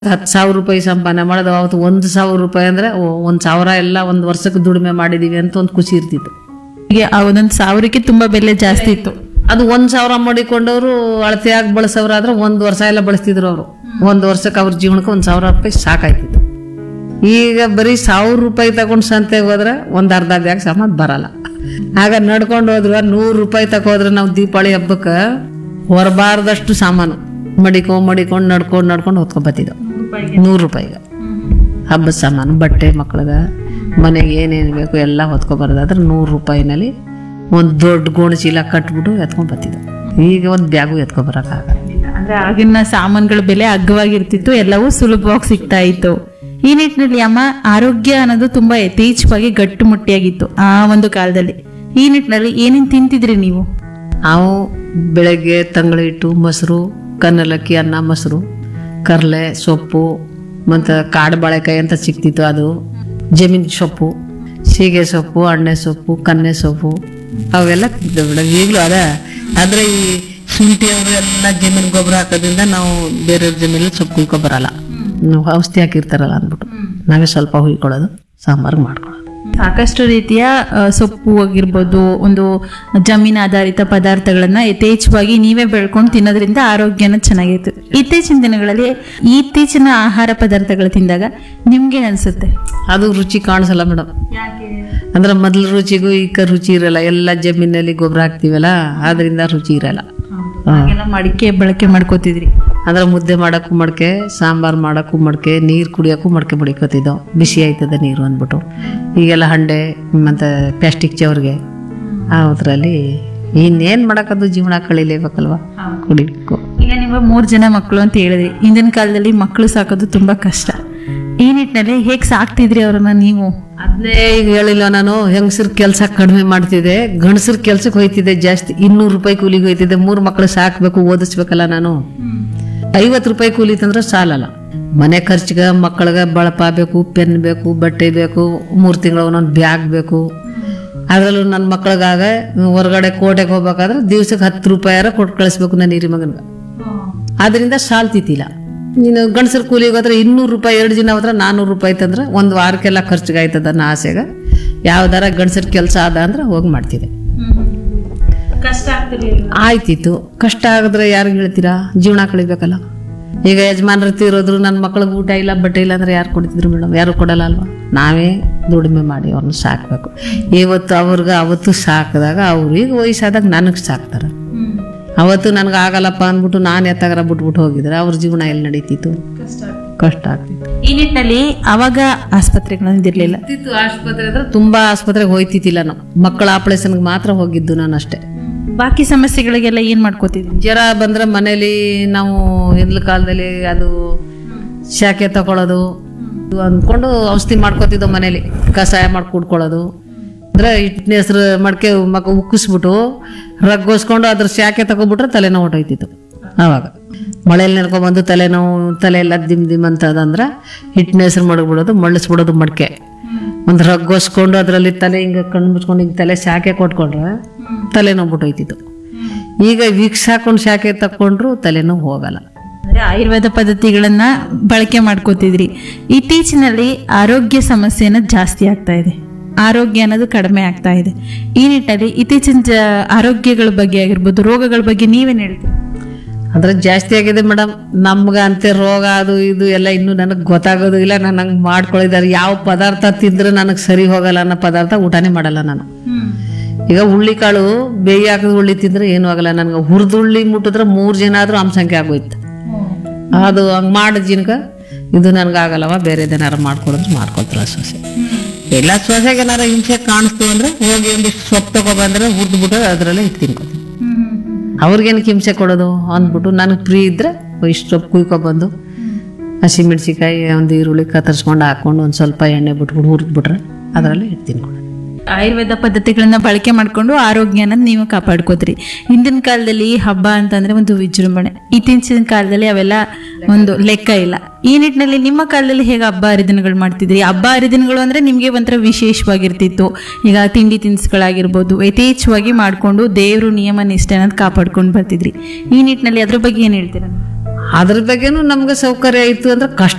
ಹತ್ತು ಸಾವಿರ ರೂಪಾಯಿ ಸಂಪಾದನೆ ಮಾಡೋದು ಅವತ್ತು ಒಂದು ಸಾವಿರ ರೂಪಾಯಿ ಅಂದರೆ ಒಂದು ಸಾವಿರ ಎಲ್ಲ ಒಂದು ವರ್ಷಕ್ಕೆ ದುಡಿಮೆ ಮಾಡಿದೀವಿ ಅಂತ ಒಂದು ಖುಷಿ ಇರ್ತಿತ್ತು ಹೀಗೆ ಆ ಒಂದೊಂದು ಸಾವಿರಕ್ಕೆ ತುಂಬಾ ಬೆಲೆ ಜಾಸ್ತಿ ಇತ್ತು ಅದು ಒಂದು ಸಾವಿರ ಮಾಡಿಕೊಂಡವರು ಅಳತೆಯಾಗಿ ಬಳಸೋರು ಆದ್ರೆ ಒಂದು ವರ್ಷ ಎಲ್ಲ ಬಳಸ್ತಿದ್ರು ಅವರು ಒಂದು ವರ್ಷಕ್ಕೆ ಅವ್ರ ಜೀವನಕ್ಕೆ ಒಂದು ಸಾವಿರ ರೂಪಾಯಿ ಸಾಕಾಯ್ತಿತ್ತು ಈಗ ಬರೀ ಸಾವಿರ ರೂಪಾಯಿ ತಗೊಂಡು ಸಂತೆಗೆ ಹೋದ್ರೆ ಒಂದು ಅರ್ಧ ಬ್ಯಾಗ್ ಸಾಮಾನು ಬರಲ್ಲ ಆಗ ನಡ್ಕೊಂಡು ಹೋದ್ರೆ ನೂರು ರೂಪಾಯಿ ತಗೋದ್ರೆ ನಾವು ದೀಪಾವಳಿ ಹಬ್ಬಕ್ಕೆ ಹೊರಬಾರ್ದಷ್ಟು ಸಾಮಾನು ಮಡಿಕೊಂಡ್ ಮಡಿಕೊಂಡು ನಡ್ಕೊಂಡು ನಡ್ಕೊಂಡು ಹೊತ್ಕೊಂಡ್ ಬತ್ತಿದ್ದೆವು ನೂರು ರೂಪಾಯಿಗೆ ಹಬ್ಬದ ಸಾಮಾನು ಬಟ್ಟೆ ಮಕ್ಳಿಗೆ ಮನೆಗೆ ಏನೇನು ಬೇಕು ಎಲ್ಲ ಹೊತ್ಕೊಬಾರ್ದಾದ್ರೆ ನೂರು ರೂಪಾಯಿನಲ್ಲಿ ಒಂದು ದೊಡ್ಡ ಗೋಣಿ ಚೀಲ ಕಟ್ಬಿಟ್ಟು ಎತ್ಕೊಂಡ್ ಬರ್ತಿದ್ದೆವು ಈಗ ಒಂದು ಬ್ಯಾಗು ಎತ್ಕೊಬರಕ್ಕಾಗಲ್ಲ ಅಂದ್ರೆ ಆಗಿನ ಸಾಮಾನುಗಳ ಬೆಲೆ ಅಗ್ಗವಾಗಿರ್ತಿತ್ತು ಎಲ್ಲವೂ ಸುಲಭವಾಗಿ ಸಿಗ್ತಾ ಇತ್ತು ಈ ನಿಟ್ಟಿನಲ್ಲಿ ಅಮ್ಮ ಆರೋಗ್ಯ ಅನ್ನೋದು ತುಂಬಾ ಯಥೇಚ್ಛವಾಗಿ ಗಟ್ಟುಮುಟ್ಟಿಯಾಗಿತ್ತು ಆ ಒಂದು ಕಾಲದಲ್ಲಿ ಈ ನಿಟ್ಟಿನಲ್ಲಿ ಏನೇನ್ ತಿಂತಿದ್ರಿ ನೀವು ನಾವು ಬೆಳಗ್ಗೆ ತಂಗಳ ಹಿಟ್ಟು ಮೊಸರು ಕನ್ನಲಕ್ಕಿ ಅನ್ನ ಮೊಸರು ಕರ್ಲೆ ಸೊಪ್ಪು ಮತ್ತು ಕಾಡು ಬಾಳೆಕಾಯಿ ಅಂತ ಸಿಕ್ತಿತ್ತು ಅದು ಜಮೀನ್ ಸೊಪ್ಪು ಸೀಗೆ ಸೊಪ್ಪು ಅಣ್ಣೆ ಸೊಪ್ಪು ಕನ್ನೆ ಸೊಪ್ಪು ಅವೆಲ್ಲ ತಿಂತಿದ್ದೆವು ಮೇಡಮ್ ಈಗಲೂ ಅದ ಆದರೆ ಈ ಶುಂಠಿ ಅವರು ಎಲ್ಲ ಜಮೀನು ಗೊಬ್ಬರ ಹಾಕೋದ್ರಿಂದ ನಾವು ಬೇರೆ ಜಮೀನಲ್ಲಿ ಸೊಪ್ಪು ಕುಯ್ಕೊಬರಲ್ಲ ನಾವು ಔಷಧಿ ಹಾಕಿರ್ತಾರಲ್ಲ ಅಂದ್ಬಿಟ್ಟು ನಾವೇ ಸ್ವಲ್ಪ ಹುಯ್ಕೊಳ್ಳೋದು ಸಾಂಬಾರು ಮಾಡ್ಕೊಳ್ಳೋದು ಸಾಕಷ್ಟು ರೀತಿಯ ಆ, ಸೊಪ್ಪು ಆಗಿರ್ಬೋದು ಒಂದು ಜಮೀನು ಆಧಾರಿತ ಪದಾರ್ಥಗಳನ್ನ ಯಥೇಚ್ಛವಾಗಿ ನೀವೇ ಬೆಳ್ಕೊಂಡು ತಿನ್ನೋದ್ರಿಂದ ಆರೋಗ್ಯನ ಚೆನ್ನಾಗಿತ್ತು ಇತ್ತೀಚಿನ ದಿನಗಳಲ್ಲಿ ಇತ್ತೀಚಿನ ಆಹಾರ ಪದಾರ್ಥಗಳು ತಿಂದಾಗ ನಿಮ್ಗೆ ಅನ್ಸುತ್ತೆ ಅದು ರುಚಿ ಕಾಣಿಸಲ್ಲ ಮೇಡಮ್ ಅಂದ್ರೆ ಮೊದಲು ರುಚಿಗೂ ಈಗ ರುಚಿ ಇರಲ್ಲ ಎಲ್ಲ ಜಮೀನಲ್ಲಿ ಗೊಬ್ಬರ ಹಾಕ್ತೀವಲ್ಲ ಆದ್ರಿಂದ ರುಚಿ ಇರಲ್ಲ ಹಾಗೆಲ್ಲ ಮಡಿಕೆ ಬಳಕೆ ಮಾಡ್ಕೋತಿದ್ರಿ ಅಂದ್ರೆ ಮುದ್ದೆ ಮಾಡೋಕ್ಕೂ ಮಡ್ಕೆ ಸಾಂಬಾರು ಮಾಡೋಕ್ಕೂ ಮಡ್ಕೆ ನೀರು ಕುಡಿಯೋಕ್ಕೂ ಮಡ್ಕೆ ಬಡಿಕೋತಿದ್ದೋ ಬಿಸಿ ಆಯ್ತದ ನೀರು ಅಂದ್ಬಿಟ್ಟು ಈಗೆಲ್ಲ ಹಂಡೆ ಮತ್ತು ಪ್ಲಾಸ್ಟಿಕ್ ಚೌರ್ಗೆ ಅದರಲ್ಲಿ ಇನ್ನೇನು ಮಾಡೋಕ್ಕದು ಜೀವನ ಕಳೀಲೇಬೇಕಲ್ವ ಕುಡಿಬೇಕು ಈಗ ನಿಮ್ಮ ಮೂರು ಜನ ಮಕ್ಕಳು ಅಂತ ಹೇಳಿದ್ರಿ ಹಿಂದಿನ ಕಾಲದಲ್ಲಿ ಮಕ್ಕಳು ಸಾಕೋದು ತುಂಬಾ ಕಷ್ಟ ಈ ನಿಟ್ಟಿನಲ್ಲಿ ಹೇಗೆ ಸಾಕ್ತಿದ್ರಿ ಅವ್ರನ್ನ ನೀವು ಅದನ್ನೇ ಈಗ ಹೇಳಿಲ್ಲ ನಾನು ಹೆಂಗಸ್ರ ಕೆಲಸ ಕಡಿಮೆ ಮಾಡ್ತಿದ್ದೆ ಗಂಡಸ್ರ ಕೆಲ್ಸಕ್ಕೆ ಹೋಯ್ತಿದ್ದೆ ಜಾಸ್ತಿ ಇನ್ನೂರು ರೂಪಾಯಿ ಕೂಲಿಗೆ ಹೋಯ್ತಿದ್ದೆ ಮೂರು ಮಕ್ಕಳು ಸಾಕ್ಬೇಕು ಓದಿಸ್ಬೇಕಲ್ಲ ನಾನು ಐವತ್ತು ರೂಪಾಯಿ ಕೂಲಿ ತಂದ್ರೆ ಸಾಲಲ್ಲ ಮನೆ ಖರ್ಚಿಗೆ ಮಕ್ಕಳಿಗೆ ಬಳಪ ಬೇಕು ಪೆನ್ ಬೇಕು ಬಟ್ಟೆ ಬೇಕು ಮೂರು ತಿಂಗಳು ಒಂದೊಂದು ಬ್ಯಾಗ್ ಬೇಕು ಅದರಲ್ಲೂ ನನ್ನ ಮಕ್ಳಿಗಾಗ ಹೊರಗಡೆ ಕೋಟೆಗೆ ಹೋಗ್ಬೇಕಾದ್ರೆ ದಿವ್ಸಕ್ಕೆ ಹತ್ತು ರೂಪಾಯಾರ ಕೊಟ್ಟು ಕಳಿಸ್ಬೇಕು ನನ್ನ ಹಿರಿ ಮಗನಿಗೆ ಅದರಿಂದ ಸಾಲ್ತಿತ್ತಿಲ್ಲ ನೀನು ಗಂಡಸರ ಕೂಲಿಗೆ ಹೋದ್ರೆ ಇನ್ನೂರು ರೂಪಾಯಿ ಎರಡು ದಿನ ಹೋದ್ರೆ ನಾನ್ನೂರು ರೂಪಾಯಿ ತಂದ್ರೆ ಒಂದು ವಾರಕ್ಕೆಲ್ಲ ಖರ್ಚಿಗೆ ಆಯ್ತದ ಅನ್ನೋ ಆಸೆಗೆ ಯಾವ್ದಾರ ಗಂಡಸರ ಕೆಲಸ ಆದ ಅಂದ್ರೆ ಹೋಗಿ ಮಾಡ್ತಿದ್ದೆ ಕಷ್ಟ ಆಗ್ತಿರ್ಲಿಲ್ಲ ಆಯ್ತಿತ್ತು ಕಷ್ಟ ಆಗಿದ್ರೆ ಯಾರಿಗೆ ಹೇಳ್ತೀರಾ ಜೀವನ ಕಳಿಬೇಕಲ್ಲ ಈಗ ಯಜಮಾನ್ರು ತೀರೋದ್ರು ನನ್ನ ಮಕ್ಳಿಗೆ ಊಟ ಇಲ್ಲ ಬಟ್ಟೆ ಇಲ್ಲ ಅಂದ್ರೆ ಯಾರು ಕೊಡ್ತಿದ್ರು ಮೇಡಮ್ ಯಾರು ಕೊಡಲ್ಲ ಅಲ್ವಾ ನಾವೇ ದುಡಿಮೆ ಮಾಡಿ ಅವ್ರನ್ನ ಸಾಕಬೇಕು ಇವತ್ತು ಅವ್ರಿಗೆ ಅವತ್ತು ಸಾಕಿದಾಗ ಅವ್ರಿಗೆ ವಯಸ್ಸಾದಾಗ ನನಗೆ ಸಾಕ್ತಾರೆ ಅವತ್ತು ನನಗೆ ಆಗಲ್ಲಪ್ಪ ಅಂದ್ಬಿಟ್ಟು ನಾನು ಎತ್ತಾಗರ ಬಿಟ್ಬಿಟ್ಟು ಹೋಗಿದ್ರೆ ಅವ್ರ ಜೀವನ ಎಲ್ಲಿ ನಡೀತಿತ್ತು ಕಷ್ಟ ಆಗ್ತಿತ್ತು ಈ ನಿಟ್ಟಿನಲ್ಲಿ ಅವಾಗ ಆಸ್ಪತ್ರೆಗಳಿರ್ಲಿಲ್ಲ ಇರ್ತಿತ್ತು ಆಸ್ಪತ್ರೆ ಅಂದ್ರೆ ತುಂಬಾ ಆಸ್ಪತ್ರೆಗೆ ಹೋಯ್ತಿದ್ದಿಲ್ಲ ನಾವು ಮಕ್ಕಳ ಆಪರೇಷನ್ಗೆ ಮಾತ್ರ ಹೋಗಿದ್ದು ನಾನು ಅಷ್ಟೇ ಬಾಕಿ ಸಮಸ್ಯೆಗಳಿಗೆಲ್ಲ ಏನ್ ಮಾಡ್ಕೋತಿದ್ರಿ ಜ್ವರ ಬಂದ್ರೆ ಮನೇಲಿ ನಾವು ಹಿಂದ್ಲ ಕಾಲದಲ್ಲಿ ಅದು ಶಾಖೆ ತಗೊಳ್ಳೋದು ಇದು ಅಂದ್ಕೊಂಡು ಔಷಧಿ ಮಾಡ್ಕೋತಿದ್ದೋ ಮನೇಲಿ ಕಷಾಯ ಮಾಡಿ ಕುಡ್ಕೊಳ್ಳೋದು ಅಂದ್ರೆ ಹಿಟ್ಟಿನ ಹೆಸ್ರು ಮಡ್ಕೆ ಮಕ್ಕ ಉಕ್ಕಿಸ್ಬಿಟ್ಟು ರಗ್ಗೋಸ್ಕೊಂಡು ಅದ್ರ ಶಾಖೆ ತಗೊಬಿಟ್ರೆ ತಲೆನೋವು ಹೊಟ್ಟೋಯ್ತಿತ್ತು ಆವಾಗ ಮಳೆಯಲ್ಲಿ ನೆನ್ಕೊಂಡ್ಬಂದು ತಲೆನೋವು ತಲೆ ಎಲ್ಲ ದಿಮ್ ದಿಮ್ ಅಂತದಂದ್ರೆ ಹಿಟ್ಟಿನ ಹೆಸ್ರು ಮಡಗ್ಬಿಡೋದು ಮಳ್ಳಿಸ್ಬಿಡೋದು ಮಡ್ಕೆ ಒಂದು ರಗ್ಗೋಸ್ಕೊಂಡು ಅದರಲ್ಲಿ ತಲೆ ಹಿಂಗೆ ಕಣ್ಣು ಮುಚ್ಕೊಂಡು ಹಿಂಗೆ ತಲೆ ಶಾಖೆ ಕೊಟ್ಕೊಂಡ್ರೆ ತಲೆನೋವು ಬಿಟ್ಟೋಯ್ತಿತ್ತು ಈಗ ವಿಕ್ಸ್ ಹಾಕೊಂಡು ಶಾಖೆ ತಕೊಂಡ್ರು ತಲೆನೋವು ಹೋಗಲ್ಲ ಅಂದ್ರೆ ಆಯುರ್ವೇದ ಪದ್ಧತಿಗಳನ್ನ ಬಳಕೆ ಮಾಡ್ಕೋತಿದ್ರಿ ಇತ್ತೀಚಿನಲ್ಲಿ ಆರೋಗ್ಯ ಸಮಸ್ಯೆನ ಜಾಸ್ತಿ ಆಗ್ತಾ ಇದೆ ಆರೋಗ್ಯ ಅನ್ನೋದು ಕಡಿಮೆ ಆಗ್ತಾ ಇದೆ ಈ ನಿಟ್ಟಿನಲ್ಲಿ ಇತ್ತೀಚಿನ ಜ ಆರೋಗ್ಯಗಳ ಬಗ್ಗೆ ಆಗಿರ್ಬೋದು ರೋಗಗಳ ಬಗ್ಗೆ ನೀವೇನ್ ಹೇಳ್ತೀರಿ ಅಂದ್ರೆ ಜಾಸ್ತಿ ಆಗಿದೆ ಮೇಡಮ್ ನಮ್ಗೆ ಅಂತೆ ರೋಗ ಅದು ಇದು ಎಲ್ಲ ಇನ್ನೂ ನನಗೆ ಗೊತ್ತಾಗೋದು ಇಲ್ಲ ನಾನು ಹಂಗೆ ಮಾಡ್ಕೊಳ್ಳಿದ್ದಾರೆ ಯಾವ ಪದಾರ್ಥ ತಿಂದ್ರೆ ನನಗೆ ಸರಿ ಹೋಗಲ್ಲ ಅನ್ನೋ ಪದಾರ್ಥ ಊಟನೇ ಮಾಡಲ್ಲ ನಾನು ಈಗ ಹುಳ್ಳಿ ಕಾಳು ಬೇಯಿ ಹಾಕಿದ ಹುಳ್ಳಿ ತಿಂದ್ರೆ ಏನೂ ಆಗಲ್ಲ ನನಗೆ ಹುರಿದು ಹುಳ್ಳಿ ಮುಟ್ಟಿದ್ರೆ ಮೂರು ಜನ ಆದರೂ ಅಂಶಂಖ್ಯೆ ಆಗೋಯ್ತು ಅದು ಹಂಗೆ ಮಾಡಿದ ಜಿನ್ಕ ಇದು ನನಗಾಗಲ್ಲವ ಬೇರೆ ಏನಾರು ಮಾಡ್ಕೊಡಿದ್ರೆ ಮಾಡ್ಕೊಳ್ತಾರ ಸೊಸೆ ಎಲ್ಲ ಸೊಸೆಗೆ ಏನಾರ ಹಿಂಸೆ ಕಾಣಿಸ್ತು ಅಂದ್ರೆ ಹೋಗಿ ಒಂದಿಷ್ಟು ಸೊಪ್ಪು ತಗೊಬಂದ್ರೆ ಹುರಿದ್ಬಿಟ್ಟು ಅದರಲ್ಲೇ ಇಟ್ಟು ತಿನ್ಕೋತೀನಿ ಅವ್ರಿಗೇನಕ್ಕೆ ಹಿಂಸೆ ಕೊಡೋದು ಅಂದ್ಬಿಟ್ಟು ನನಗೆ ಫ್ರೀ ಇದ್ರೆ ಇಷ್ಟು ಸೊಪ್ಪು ಕುಯ್ಕೊಬಂದು ಹಸಿಮೆಣ್ಸಿಕಾಯಿ ಒಂದು ಈರುಳ್ಳಿ ಕತ್ತರಿಸ್ಕೊಂಡು ಹಾಕ್ಕೊಂಡು ಒಂದು ಸ್ವಲ್ಪ ಎಣ್ಣೆ ಬಿಟ್ಬಿಟ್ಟು ಹುರಿದ್ಬಿಟ್ರೆ ಅದರಲ್ಲೇ ಇಟ್ಟು ತಿನ್ಕೊಳ್ಳೋದು ಆಯುರ್ವೇದ ಪದ್ಧತಿಗಳನ್ನ ಬಳಕೆ ಮಾಡ್ಕೊಂಡು ಆರೋಗ್ಯನ ನೀವು ಕಾಪಾಡ್ಕೋದ್ರಿ ಹಿಂದಿನ ಕಾಲದಲ್ಲಿ ಹಬ್ಬ ಅಂತಂದ್ರೆ ಒಂದು ವಿಜೃಂಭಣೆ ಇತ್ತೀಚಿನ ಕಾಲದಲ್ಲಿ ಅವೆಲ್ಲ ಒಂದು ಲೆಕ್ಕ ಇಲ್ಲ ಈ ನಿಟ್ಟಿನಲ್ಲಿ ನಿಮ್ಮ ಕಾಲದಲ್ಲಿ ಹೇಗೆ ಹಬ್ಬ ಹರಿದಿನಗಳು ಮಾಡ್ತಿದ್ರಿ ಹಬ್ಬ ಹರಿದಿನಗಳು ಅಂದ್ರೆ ನಿಮಗೆ ಒಂಥರ ವಿಶೇಷವಾಗಿರ್ತಿತ್ತು ಈಗ ತಿಂಡಿ ತಿನಿಸುಗಳಾಗಿರ್ಬೋದು ಯಥೇಚ್ಛವಾಗಿ ಮಾಡಿಕೊಂಡು ದೇವರು ನಿಯಮ ನಿಷ್ಠೆ ಅನ್ನೋದು ಕಾಪಾಡ್ಕೊಂಡು ಬರ್ತಿದ್ರಿ ಈ ನಿಟ್ಟಿನಲ್ಲಿ ಅದ್ರ ಬಗ್ಗೆ ಏನು ಹೇಳ್ತೀರಾ ಅದ್ರ ಬಗ್ಗೆನೂ ನಮ್ಗೆ ಸೌಕರ್ಯ ಇತ್ತು ಅಂದ್ರೆ ಕಷ್ಟ